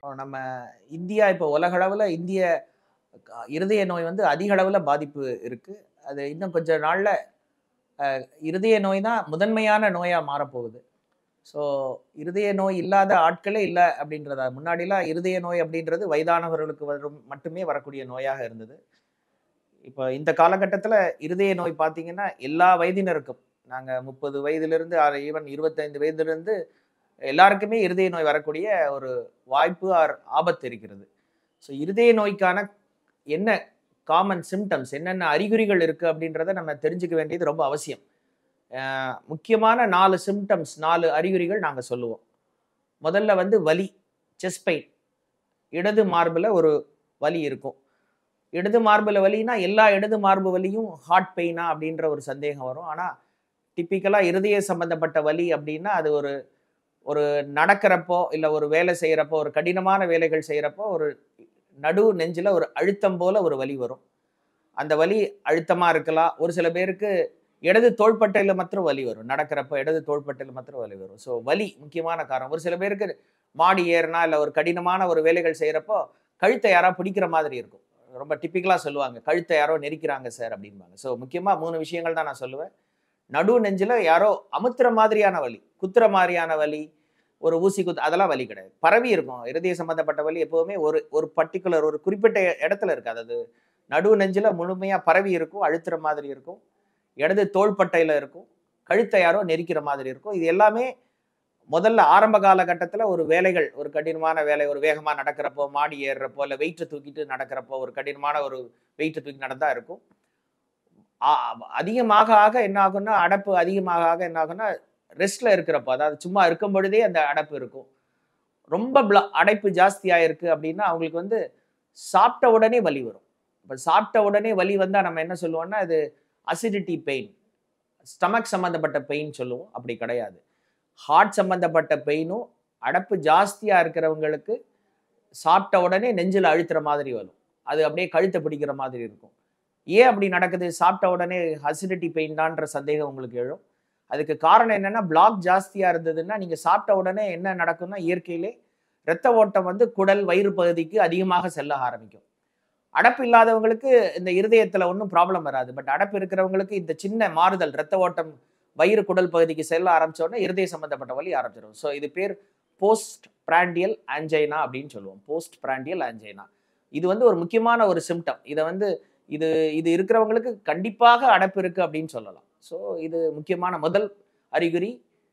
நம்ம இந்தியா இப்போ உலகளவில் இந்திய க- இருதய நோய் வந்து அதிக அளவில் பாதிப்பு இருக்குது அது இன்னும் கொஞ்ச நாளில் இருதய நோய் தான் முதன்மையான நோயாக மாறப்போகுது ஸோ இருதய நோய் இல்லாத ஆட்களே இல்லை அப்படின்றதா முன்னாடிலாம் இருதய நோய் அப்படின்றது வயதானவர்களுக்கு வரும் மட்டுமே வரக்கூடிய நோயாக இருந்தது இப்போ இந்த காலகட்டத்தில் இருதய நோய் பார்த்தீங்கன்னா எல்லா வயதினருக்கும் நாங்கள் முப்பது வயதிலிருந்து ஈவன் இருபத்தைந்து வயதிலிருந்து எல்லாருக்குமே இருதய நோய் வரக்கூடிய ஒரு வாய்ப்பு ஆர் ஆபத்து இருக்கிறது ஸோ இருதய நோய்க்கான என்ன காமன் சிம்டம்ஸ் என்னென்ன அறிகுறிகள் இருக்குது அப்படின்றத நம்ம தெரிஞ்சுக்க வேண்டியது ரொம்ப அவசியம் அஹ் முக்கியமான நாலு சிம்டம்ஸ் நாலு அறிகுறிகள் நாங்கள் சொல்லுவோம் முதல்ல வந்து வலி செஸ்ட் பெயின் இடது மார்பில் ஒரு வலி இருக்கும் இடது மார்பில் வலினா எல்லா இடது மார்பு வலியும் ஹார்ட் பெயினா அப்படின்ற ஒரு சந்தேகம் வரும் ஆனால் டிப்பிக்கலாக இருதய சம்பந்தப்பட்ட வலி அப்படின்னா அது ஒரு ஒரு நடக்கிறப்போ இல்லை ஒரு வேலை செய்கிறப்போ ஒரு கடினமான வேலைகள் செய்கிறப்போ ஒரு நடு நெஞ்சில் ஒரு அழுத்தம் போல ஒரு வலி வரும் அந்த வலி அழுத்தமாக இருக்கலாம் ஒரு சில பேருக்கு இடது தோள்பட்டையில் மாத்திரம் வலி வரும் நடக்கிறப்போ இடது தோள்பட்டையில் மாத்திரம் வலி வரும் ஸோ வலி முக்கியமான காரணம் ஒரு சில பேருக்கு மாடி ஏறினா இல்லை ஒரு கடினமான ஒரு வேலைகள் செய்கிறப்போ கழுத்தை யாரோ பிடிக்கிற மாதிரி இருக்கும் ரொம்ப டிப்பிக்கலாக சொல்லுவாங்க கழுத்தை யாரோ நெரிக்கிறாங்க சார் அப்படின்பாங்க ஸோ முக்கியமாக மூணு விஷயங்கள் தான் நான் சொல்லுவேன் நடு நெஞ்சில் யாரோ அமுத்துற மாதிரியான வலி குத்துற மாதிரியான வலி ஒரு ஊசி குத்து அதெல்லாம் வலி கிடையாது பரவி இருக்கும் இருதய சம்பந்தப்பட்ட வலி எப்போவுமே ஒரு ஒரு பர்டிகுலர் ஒரு குறிப்பிட்ட இடத்துல இருக்காது அது நடு நெஞ்சில் முழுமையாக பரவி இருக்கும் அழுத்துற மாதிரி இருக்கும் இடது தோள்பட்டையில் இருக்கும் கழுத்தை யாரோ நெரிக்கிற மாதிரி இருக்கும் இது எல்லாமே முதல்ல ஆரம்ப காலகட்டத்தில் ஒரு வேலைகள் ஒரு கடினமான வேலை ஒரு வேகமாக நடக்கிறப்போ மாடி ஏறுறப்போ இல்லை வெயிட்டை தூக்கிட்டு நடக்கிறப்போ ஒரு கடினமான ஒரு வெயிட்டை தூக்கி நடந்தா இருக்கும் ஆ- அதிகமாக ஆக என்ன ஆகும்னா அடப்பு அதிகமாக ஆக என்ன ஆகும்னா ரெஸ்ட்ல இருக்கிறப்போ அதாவது சும்மா இருக்கும் பொழுதே அந்த அடப்பு இருக்கும் ரொம்ப பிள அடைப்பு ஜாஸ்தியாக இருக்கு அப்படின்னா அவங்களுக்கு வந்து சாப்பிட்ட உடனே வலி வரும் இப்போ சாப்பிட்ட உடனே வலி வந்தால் நம்ம என்ன சொல்லுவோம்னா அது அசிடிட்டி பெயின் ஸ்டமக் சம்மந்தப்பட்ட பெயின் சொல்லுவோம் அப்படி கிடையாது ஹார்ட் சம்மந்தப்பட்ட பெயினும் அடப்பு ஜாஸ்தியாக இருக்கிறவங்களுக்கு சாப்பிட்ட உடனே நெஞ்சில் அழுத்துற மாதிரி வரும் அது அப்படியே கழுத்தை பிடிக்கிற மாதிரி இருக்கும் ஏன் அப்படி நடக்குது சாப்பிட்ட உடனே அசிடிட்டி பெயின் தான்ற சந்தேகம் உங்களுக்கு எழும் அதுக்கு காரணம் என்னன்னா பிளாக் ஜாஸ்தியாக இருந்ததுன்னா நீங்கள் சாப்பிட்ட உடனே என்ன நடக்கும்னா இயற்கையிலே இரத்த ஓட்டம் வந்து குடல் வயிறு பகுதிக்கு அதிகமாக செல்ல ஆரம்பிக்கும் அடப்பு இல்லாதவங்களுக்கு இந்த இருதயத்தில் ஒன்றும் ப்ராப்ளம் வராது பட் அடப்பு இருக்கிறவங்களுக்கு இந்த சின்ன மாறுதல் இரத்த ஓட்டம் வயிறு குடல் பகுதிக்கு செல்ல ஆரம்பிச்ச உடனே இருதய சம்பந்தப்பட்ட வலி ஆரம்பிச்சிடும் ஸோ இது பேர் போஸ்ட் பிராண்டியல் ஆஞ்சைனா அப்படின்னு சொல்லுவோம் போஸ்ட் பிராண்டியல் ஆஞ்சைனா இது வந்து ஒரு முக்கியமான ஒரு சிம்டம் இதை வந்து இது இது இருக்கிறவங்களுக்கு கண்டிப்பாக அடப்பு இருக்கு அப்படின்னு சொல்லலாம் ஸோ இது முக்கியமான முதல் அறிகுறி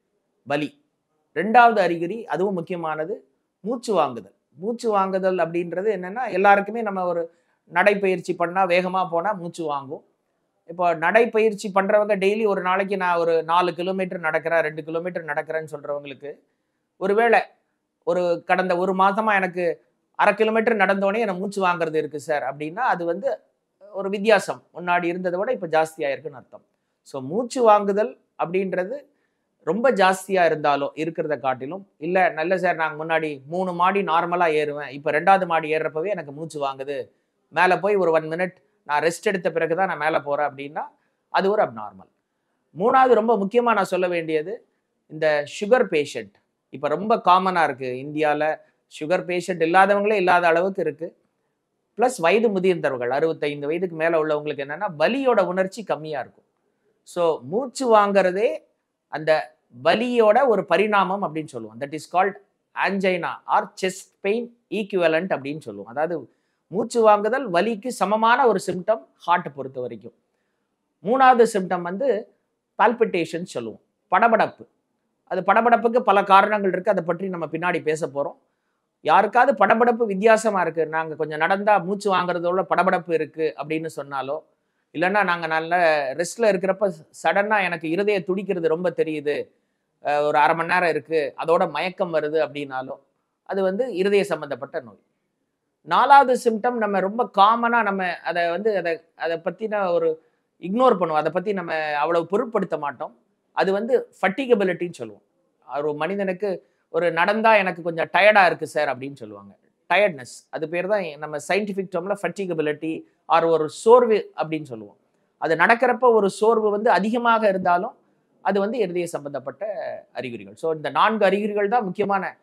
வலி ரெண்டாவது அறிகுறி அதுவும் முக்கியமானது மூச்சு வாங்குதல் மூச்சு வாங்குதல் அப்படின்றது என்னன்னா எல்லாருக்குமே நம்ம ஒரு நடைப்பயிற்சி பண்ணால் வேகமாக போனால் மூச்சு வாங்கும் இப்போ நடைப்பயிற்சி பண்ணுறவங்க டெய்லி ஒரு நாளைக்கு நான் ஒரு நாலு கிலோமீட்டர் நடக்கிறேன் ரெண்டு கிலோமீட்டர் நடக்கிறேன்னு சொல்கிறவங்களுக்கு ஒருவேளை ஒரு கடந்த ஒரு மாதமா எனக்கு அரை கிலோமீட்டர் நடந்தோடனே எனக்கு மூச்சு வாங்குறது இருக்கு சார் அப்படின்னா அது வந்து ஒரு வித்தியாசம் முன்னாடி இருந்ததை விட இப்போ ஜாஸ்தியாக இருக்குன்னு அர்த்தம் ஸோ மூச்சு வாங்குதல் அப்படின்றது ரொம்ப ஜாஸ்தியாக இருந்தாலும் இருக்கிறத காட்டிலும் இல்லை நல்ல சார் நாங்கள் முன்னாடி மூணு மாடி நார்மலாக ஏறுவேன் இப்போ ரெண்டாவது மாடி ஏறுறப்பவே எனக்கு மூச்சு வாங்குது மேலே போய் ஒரு ஒன் மினிட் நான் ரெஸ்ட் எடுத்த பிறகு தான் நான் மேலே போகிறேன் அப்படின்னா அது ஒரு அப்நார்மல் மூணாவது ரொம்ப முக்கியமாக நான் சொல்ல வேண்டியது இந்த சுகர் பேஷண்ட் இப்போ ரொம்ப காமனாக இருக்குது இந்தியாவில் சுகர் பேஷண்ட் இல்லாதவங்களே இல்லாத அளவுக்கு இருக்குது ப்ளஸ் வயது முதிர்ந்தவர்கள் அறுபத்தைந்து வயதுக்கு மேலே உள்ளவங்களுக்கு என்னென்னா வலியோட உணர்ச்சி கம்மியாக இருக்கும் ஸோ மூச்சு வாங்குறதே அந்த வலியோட ஒரு பரிணாமம் அப்படின்னு சொல்லுவோம் that is called angina or chest pain equivalent அப்படின்னு சொல்லுவோம் அதாவது மூச்சு வாங்குதல் வலிக்கு சமமான ஒரு சிம்டம் ஹார்ட்டை பொறுத்த வரைக்கும் மூணாவது சிம்டம் வந்து பால்பிட்டேஷன் சொல்லுவோம் படபடப்பு அது படபடப்புக்கு பல காரணங்கள் இருக்குது அதை பற்றி நம்ம பின்னாடி பேச போகிறோம் யாருக்காவது படபடப்பு வித்தியாசமாக இருக்குது நாங்கள் கொஞ்சம் நடந்தால் மூச்சு வாங்குறதோட படபடப்பு இருக்குது அப்படின்னு சொன்னாலோ இல்லைன்னா நாங்கள் நல்ல ரெஸ்ட்டில் இருக்கிறப்ப சடனாக எனக்கு இருதய துடிக்கிறது ரொம்ப தெரியுது அஹ் ஒரு அரை மணி நேரம் இருக்குது அதோட மயக்கம் வருது அப்படின்னாலும் அது வந்து இருதய சம்மந்தப்பட்ட நோய் நாலாவது சிம்டம் நம்ம ரொம்ப காமனாக நம்ம அதை வந்து அதை அதை பற்றின ஒரு இக்னோர் பண்ணுவோம் அதை பற்றி நம்ம அவ்வளவு பொருட்படுத்த மாட்டோம் அது வந்து ஃபட்டிகபிலிட்டின்னு சொல்லுவோம் ஒரு மனிதனுக்கு ஒரு நடந்தா எனக்கு கொஞ்சம் டயர்டாக இருக்குது சார் அப்படின்னு சொல்லுவாங்க டயர்ட்னஸ் அது பேர் தான் நம்ம சயின்டிஃபிக் டேர்மில் ஃபட்டிகபிலிட்டி ஆர் ஒரு சோர்வு அப்படின்னு சொல்லுவோம் அது நடக்கிறப்ப ஒரு சோர்வு வந்து அதிகமாக இருந்தாலும் அது வந்து இருதய சம்பந்தப்பட்ட அறிகுறிகள் ஸோ இந்த நான்கு அறிகுறிகள் தான் முக்கியமான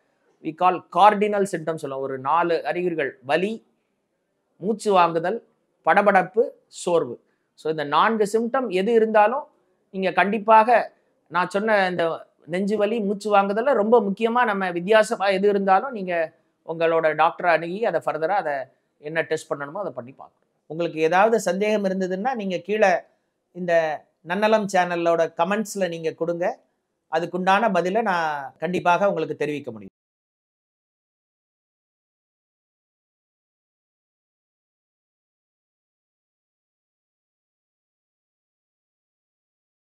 வி கால் கார்டினல் சிம்டம் சொல்லுவோம் ஒரு நாலு அறிகுறிகள் வலி மூச்சு வாங்குதல் படபடப்பு சோர்வு ஸோ இந்த நான்கு சிம்டம் எது இருந்தாலும் நீங்கள் கண்டிப்பாக நான் சொன்ன இந்த நெஞ்சு வலி மூச்சு வாங்குதல்ல ரொம்ப முக்கியமாக நம்ம வித்தியாசமாக எது இருந்தாலும் நீங்கள் உங்களோட டாக்டரை அணுகி அதை ஃபர்தராக அதை என்ன டெஸ்ட் பண்ணணுமோ அதை பண்ணி பார்க்கணும் உங்களுக்கு ஏதாவது சந்தேகம் இருந்ததுன்னா நீங்கள் கீழே இந்த நன்னலம் சேனலோட கமெண்ட்ஸில் நீங்கள் கொடுங்க அதுக்குண்டான பதிலை நான் கண்டிப்பாக உங்களுக்கு தெரிவிக்க முடியும்